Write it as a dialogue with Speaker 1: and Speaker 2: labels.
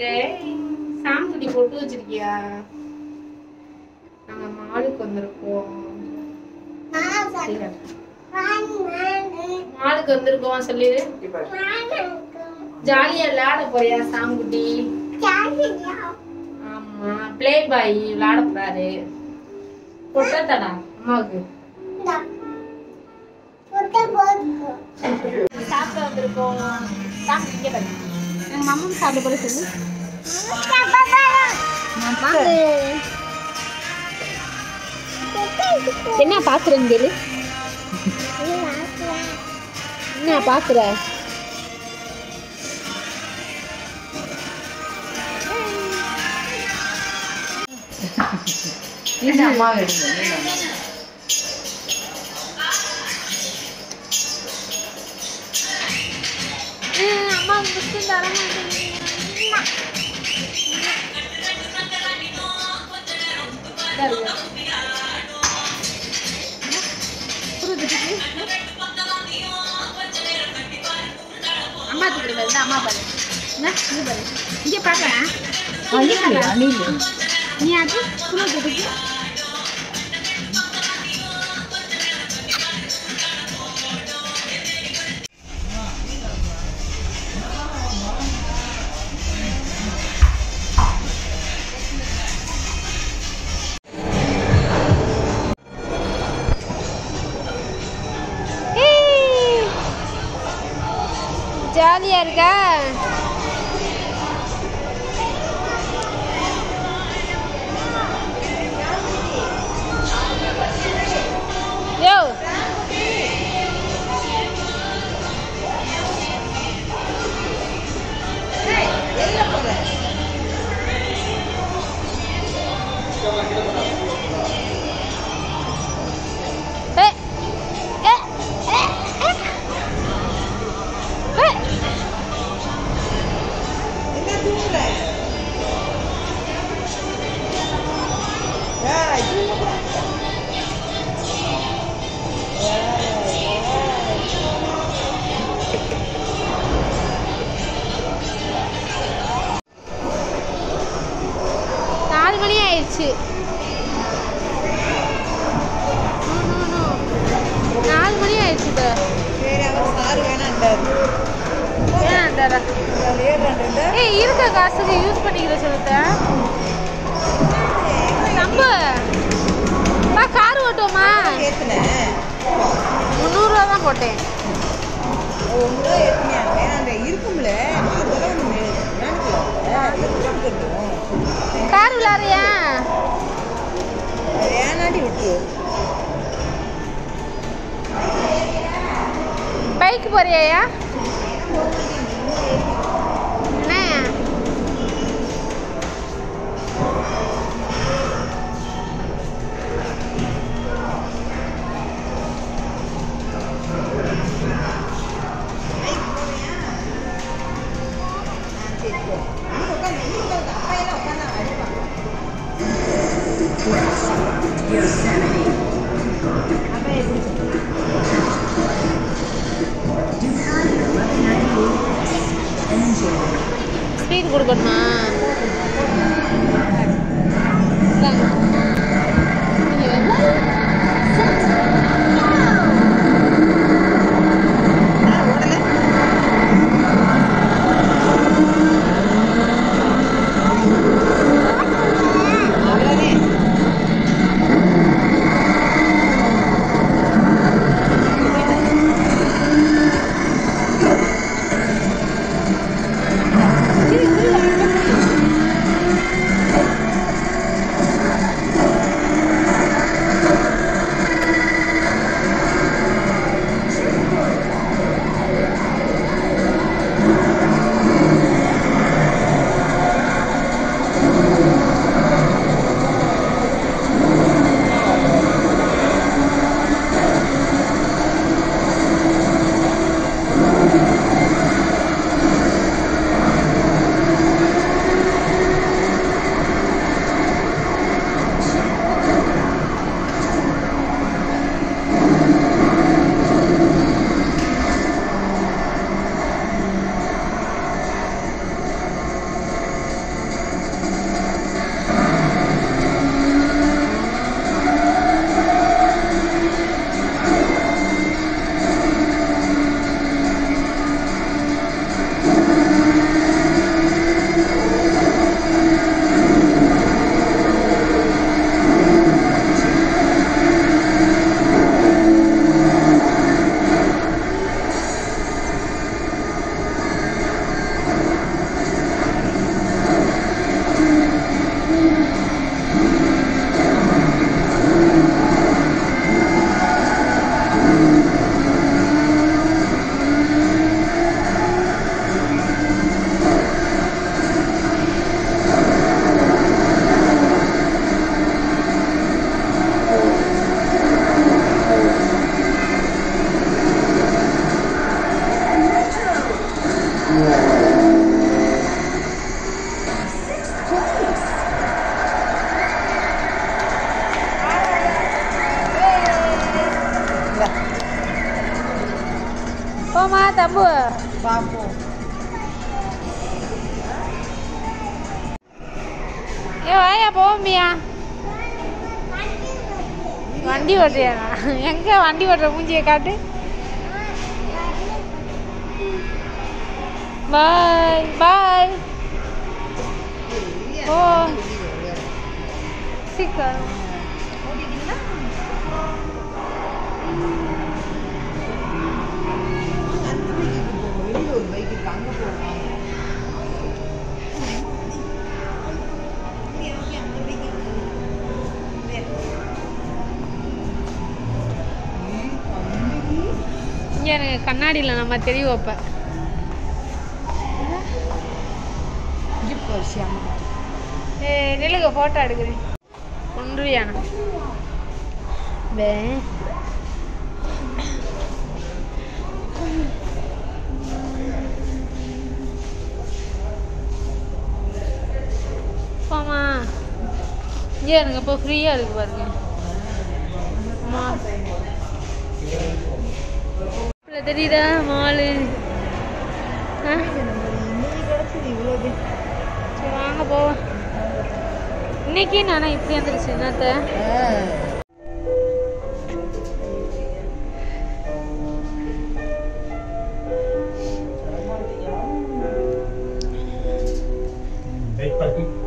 Speaker 1: டேய் சாம்புடி போட்டு வச்சிருக்கியா நாங்க மாலுக்கு வந்திருக்கோம் மாலுக்கு வந்திருக்கோம் சொல்லு ஜாலியா விளையாட போறியா சாங்குட்டி ஆமா ப்ளே பாய் விளையாட போறாரு கொட்டத்தடா அம்மாவுக்கு சாப்பிட வந்திருக்கோம் சாப்பிட்டு இங்க பாரு எங்க மாமா சாப்பிட போற சொல்லு என்ன பாக்குறேன் கேளு என்ன பாக்குற
Speaker 2: இந்த அம்மாவை எடுங்க இந்த அம்மாவை.
Speaker 1: அம்மா முத்து தர அம்மா தூக்கிட்டு வருது அம்மா பாரு என்ன இங்க பாரு இங்க பாக்குறேன்
Speaker 2: அணில் அணில்
Speaker 1: நீ அது குழு துடுக்கு ஜாலியா இருக்கா யோ ஏ ஏ ஏ ஏ
Speaker 2: என்ன தூங்குற ஏய், தூங்குற.
Speaker 1: நாலு மணி ஆயிடுச்சு நாலு மணி ஆயிடுச்சு இப்போ
Speaker 2: சரி அவர் சாரு வேணான்ட்டாரு
Speaker 1: ஏன்டா
Speaker 2: ஏறான்டா
Speaker 1: ஏய் இருக்க காசுக்கு யூஸ் பண்ணிக்கிற சொல்லுத்த நம்ப பா கார் ஓட்டுவோமா
Speaker 2: ஏத்துனேன்
Speaker 1: முந்நூறுரூவா தான் போட்டேன்
Speaker 2: ஒன்று ஏத்துனேன் வேணாண்ட இருக்கும்ல அதெல்லாம் ஒன்று வேணாம்
Speaker 1: கார் விளாட்றியா
Speaker 2: வேணாண்டி விட்டு
Speaker 1: பைக் போறியாயா என்ன
Speaker 2: சரி போ நீ உட்காந்து நீ உட்காந்து அப்பா எல்லாம் உட்காந்து அடிப்பாங்க அப்பா எப்படி
Speaker 1: ஸ்பீட் கொடுக்கணுமா இந்தாங்க. இங்க வந்து.
Speaker 2: ஓடல அவ்வளோதான்
Speaker 1: வாயா போமியா வண்டி ஓட்டுறியா எங்க வண்டி ஓட்டுற மூஞ்சியை காட்டு பாய் பாய் ஓ சீக்கிரம்
Speaker 2: ஓடிட்டீங்களா அந்த பைக்கு போவோம் வெளியில ஒரு பைக் இருக்கு அங்க போவோம் ஓகே ஓகே அந்த பைக் இருக்கு
Speaker 1: இங்கே எனக்கு கண்ணாடியில் நம்ம தெரிய வைப்பேன் ஏ நிலுங்க ஃபோட்டோ எடுக்கிறேன் ஒன்றுவியானா பே போமா இங்கே எனக்கு இப்போ ஃப்ரீயாக இருக்கு பாருங்க அம்மா இப்ப தெரியுதா மாலு ஆ சரி வாங்க போவோம் இன்னைக்கு நானா இப்படி வந்துருச்சு என்னத்த
Speaker 3: Hey, Papi.